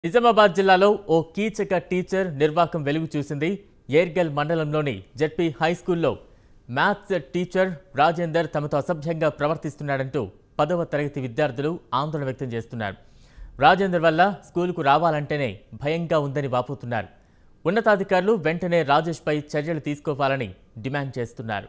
నిజామాబాద్ జిల్లాలో ఓ కీచక టీచర్ నిర్వాకం వెలుగు చూసింది ఏర్గల్ మండలంలోని జడ్పీ హై స్కూల్లో మ్యాథ్స్ టీచర్ రాజేందర్ తమతో అసభ్యంగా ప్రవర్తిస్తున్నాడంటూ పదవ తరగతి విద్యార్థులు ఆందోళన వ్యక్తం చేస్తున్నారు రాజేందర్ వల్ల స్కూలుకు రావాలంటేనే భయంగా ఉందని వాపోతున్నారు ఉన్నతాధికారులు వెంటనే రాజేష్పై చర్యలు తీసుకోవాలని డిమాండ్ చేస్తున్నారు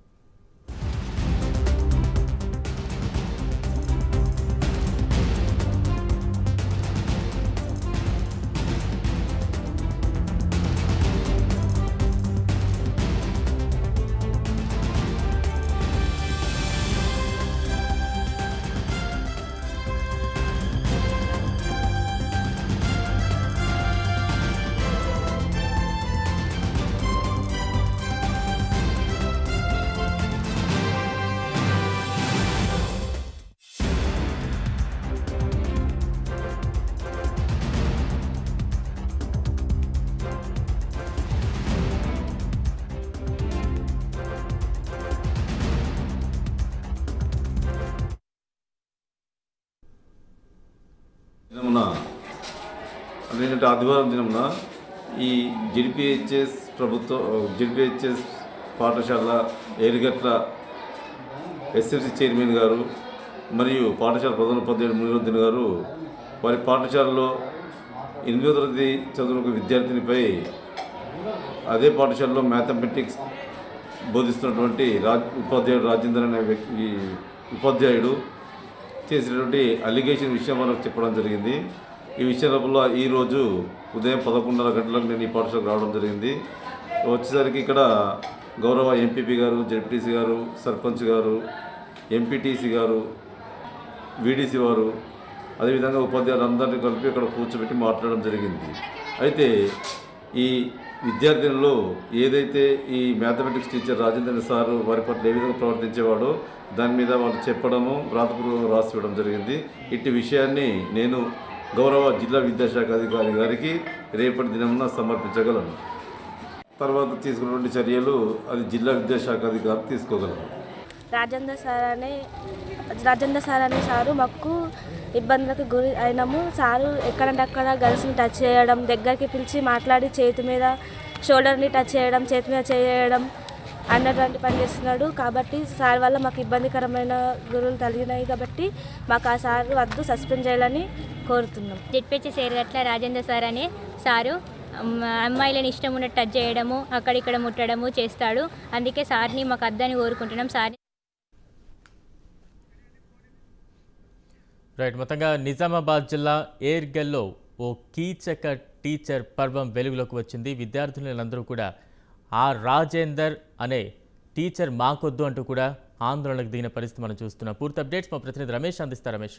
దినమున అదేంటంటే ఆదివారం దినమున ఈ జెడ్పిహెచ్ఎస్ ప్రభుత్వ జెడ్పిహెచ్ఎస్ పాఠశాల ఏరుగట్ల ఎస్ఎఫ్సి చైర్మన్ గారు మరియు పాఠశాల ప్రధానోపాధ్యాయుడు మునిరుద్దీన్ గారు వారి పాఠశాలలో ఎనిమిదో తరగతి చదువుకున్న ఒక విద్యార్థినిపై అదే పాఠశాలలో మ్యాథమెటిక్స్ బోధిస్తున్నటువంటి రాజ్ ఉపాధ్యాయుడు రాజేందర్ అనే వ్యక్తి ఉపాధ్యాయుడు చేసినటువంటి అలిగేషన్ విషయం మనకు చెప్పడం జరిగింది ఈ విషయం లోపల ఈరోజు ఉదయం పదకొండున్నర గంటలకు నేను ఈ పాఠశాలకు రావడం జరిగింది వచ్చేసరికి ఇక్కడ గౌరవ ఎంపీపీ గారు జెడ్పీటీసీ గారు సర్పంచ్ గారు ఎంపీటీసీ గారు వీడీసీ వారు అదేవిధంగా ఉపాధ్యాయులందరినీ కలిపి ఇక్కడ కూర్చోబెట్టి మాట్లాడడం జరిగింది అయితే ఈ విద్యార్థులలో ఏదైతే ఈ మ్యాథమెటిక్స్ టీచర్ రాజేంద్ర సారు వారి పట్ల ఏ విధంగా ప్రవర్తించేవాడో దాని మీద వాళ్ళు చెప్పడము వ్రాతపూర్వకంగా రాసి ఇవ్వడం జరిగింది ఇట్టి విషయాన్ని నేను గౌరవ జిల్లా విద్యాశాఖ అధికారి గారికి రేపటి దినమున సమర్పించగలను తర్వాత తీసుకున్నటువంటి చర్యలు అది జిల్లా విద్యాశాఖ అధికారి తీసుకోగలరు రాజేంద్ర సార్ అనే రాజేంద్ర సార్ అనే సారు మాకు ఇబ్బందులకు గురి అయినాము సారు ఎక్కడంటే అక్కడ గర్ల్స్ని టచ్ చేయడం దగ్గరికి పిలిచి మాట్లాడి చేతి మీద షోల్డర్ని టచ్ చేయడం చేతి మీద చేయడం అన్నటువంటి పని చేస్తున్నాడు కాబట్టి సార్ వల్ల మాకు ఇబ్బందికరమైన గురువులు కలిగినాయి కాబట్టి మాకు ఆ సార్ వద్దు సస్పెండ్ చేయాలని కోరుతున్నాం జెడ్పిహెచ్ఎస్ ఏరగట్ల రాజేంద్ర సార్ అనే సారు అమ్మ- అమ్మాయిలను ఇష్టం ఉన్నట్టు టచ్ చేయడము అక్కడిక్కడ ముట్టడము చేస్తాడు అందుకే సార్ని మాకు అద్దని కోరుకుంటున్నాం సార్ రైట్ మొత్తంగా నిజామాబాద్ జిల్లా ఏర్గల్లో ఓ కీచక టీచర్ పర్వం వెలుగులోకి వచ్చింది విద్యార్థులందరూ కూడా ఆ రాజేందర్ అనే టీచర్ మాకొద్దు అంటూ కూడా ఆందోళనకు దిగిన పరిస్థితి మనం చూస్తున్నాం పూర్తి అప్డేట్స్ మా ప్రతినిధి రమేష్ అందిస్తారు రమేష్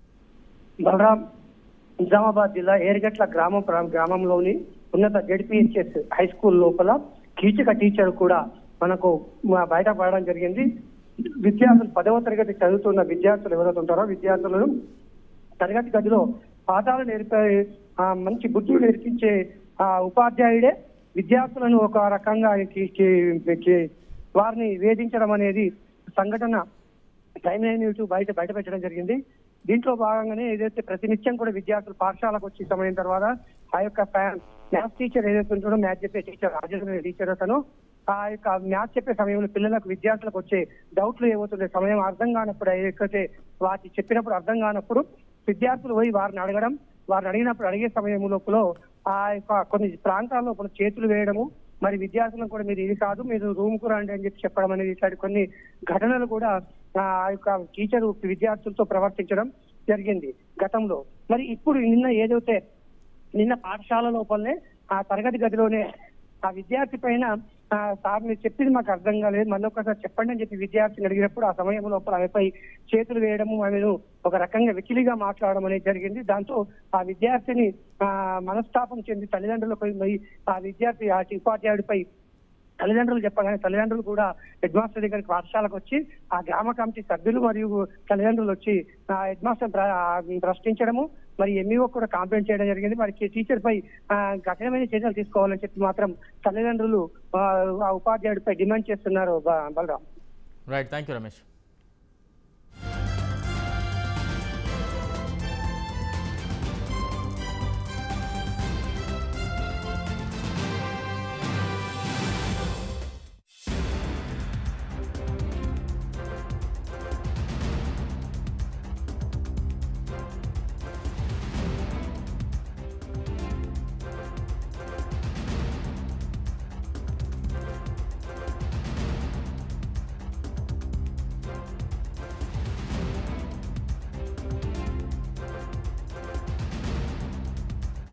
బలరాం నిజామాబాద్ జిల్లా ఏరుగట్ల గ్రామం ప్రా- గ్రామంలోని ఉన్నత జడ్పిహెచ్ఎస్ హై స్కూల్ లోపల కీచక టీచర్ కూడా మనకు మ- బయటపడడం జరిగింది విద్యార్థులు పదవ తరగతి చదువుతున్న విద్యార్థులు ఎవరైతే ఉంటారో విద్యార్థులను తరగతి గదిలో పాఠాలు నేర్పే ఆ, మంచి బుద్ధులు నేర్పించే ఆ ఉపాధ్యాయుడే విద్యార్థులను ఒక రకంగా కి- కి- కి- వారిని వేధించడం అనేది సంఘటన టైం లైన్ ఇటు బయట బయట పెట్టడం జరిగింది దీంట్లో భాగంగానే ఏదైతే ప్రతినిత్యం కూడా విద్యార్థులు పాఠశాలకు వచ్చే సమయం తర్వాత ఆ యొక్క మ్యాథ్స్ టీచర్ ఏదైతే ఉంటుందో మ్యాథ్స్ చెప్పే టీచర్ రాజేంద్ర టీచర్ అతను ఆ యొక్క మ్యాథ్స్ చెప్పే సమయంలో పిల్లలకు విద్యార్థులకు వచ్చే డౌట్లు ఏమవుతుండే సమయం అర్థం కానప్పుడు ఏదైతే వాటి చెప్పినప్పుడు అర్థం కానప్పుడు విద్యార్థులు పోయి వారిని అడగడం వారిని అడిగినప్పుడు అడిగే సమయం లోపల ఆ యొక్క కొన్ని ప్రాంతాల్లో కొన్ని చేతులు వేయడము మరి విద్యార్థులను కూడా మీరు ఇది కాదు మీరు రూమ్ కు రండి అని చెప్పి చెప్పడం అనేది ఇట్లాంటి కొన్ని ఘటనలు కూడా ఆ యొక్క టీచర్ విద్యార్థులతో ప్రవర్తించడం జరిగింది గతంలో మరి ఇప్పుడు నిన్న ఏదైతే నిన్న పాఠశాల లోపలనే ఆ తరగతి గదిలోనే ఆ విద్యార్థి పైన ఆ, సార్ మీరు చెప్పింది మాకు అర్థం కాలేదు మళ్ళీ ఒకసారి చెప్పండి అని చెప్పి విద్యార్థిని అడిగినప్పుడు ఆ సమయం లోపల ఆమెపై చేతులు వేయడము ఆమెను ఒక రకంగా వెకిలిగా మాట్లాడడం అనేది జరిగింది దాంతో ఆ విద్యార్థిని ఆ మనస్తాపం చెంది తల్లిదండ్రులపై మరి ఆ విద్యార్థి ఆ ఉపాధ్యాయుడిపై తల్లిదండ్రులు చెప్పగానే తల్లిదండ్రులు కూడా హెడ్ మాస్టర్ దగ్గరికి పాఠశాలకు వచ్చి ఆ గ్రామ కమిటీ సభ్యులు మరియు తల్లిదండ్రులు వచ్చి ఆ హెడ్ మాస్టర్ ప్ర- ఆ ప్రశ్నించడము మరి ఎంఈఓ కూడా కాంప్లైంట్ చేయడం జరిగింది మరి టీచర్ పై ఆ, కఠినమైన చర్యలు తీసుకోవాలని చెప్పి మాత్రం తల్లిదండ్రులు ఆ, ఆ ఉపాధ్యాయుడిపై డిమాండ్ చేస్తున్నారు బ- Balaram right thank you Ramesh